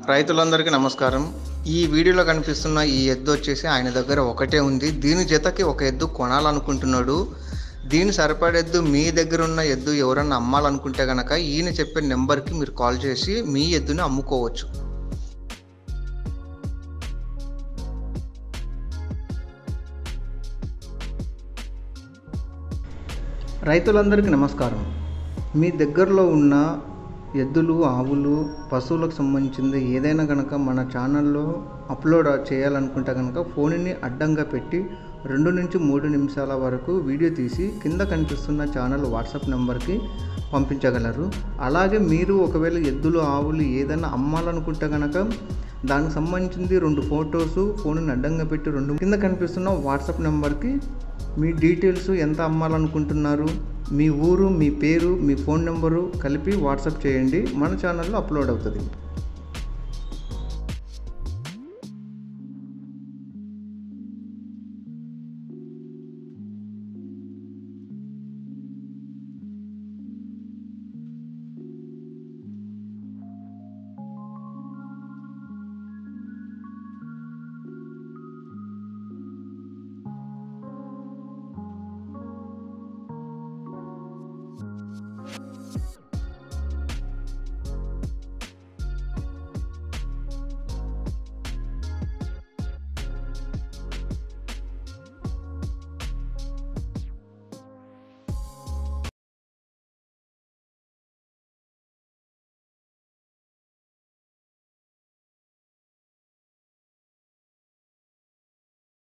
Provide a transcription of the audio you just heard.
రైతులందరికీ నమస్కారం ఈ వీడియోలో కనిపిస్తున్న ఈ ఎద్దు వచ్చేసి ఆయన దగ్గర ఒకటే ఉంది దీని జతకి ఒక ఎద్దు కొనాలనుకుంటున్నాడు దీని సరిపడెద్దు మీ దగ్గర ఉన్న ఎద్దు ఎవరన్నా అమ్మాలనుకుంటే కనుక ఈయన చెప్పే నెంబర్కి మీరు కాల్ చేసి మీ ఎద్దుని అమ్ముకోవచ్చు రైతులందరికీ నమస్కారం మీ దగ్గరలో ఉన్న ఎద్దులు ఆవులు పశువులకు సంబంధించింది ఏదైనా కనుక మన ఛానల్లో అప్లోడ్ చేయాలనుకుంటే కనుక ఫోన్ని అడ్డంగా పెట్టి రెండు నుంచి మూడు నిమిషాల వరకు వీడియో తీసి కింద కనిపిస్తున్న ఛానల్ వాట్సాప్ నెంబర్కి పంపించగలరు అలాగే మీరు ఒకవేళ ఎద్దులు ఆవులు ఏదైనా అమ్మాలనుకుంటే కనుక దానికి సంబంధించింది రెండు ఫొటోస్ ఫోన్ని అడ్డంగా పెట్టి రెండు కింద కనిపిస్తున్న వాట్సాప్ నెంబర్కి మీ డీటెయిల్స్ ఎంత అమ్మాలనుకుంటున్నారు మీ ఊరు మీ పేరు మీ ఫోన్ నెంబరు కలిపి వాట్సాప్ చేయండి మన ఛానల్లో అప్లోడ్ అవుతుంది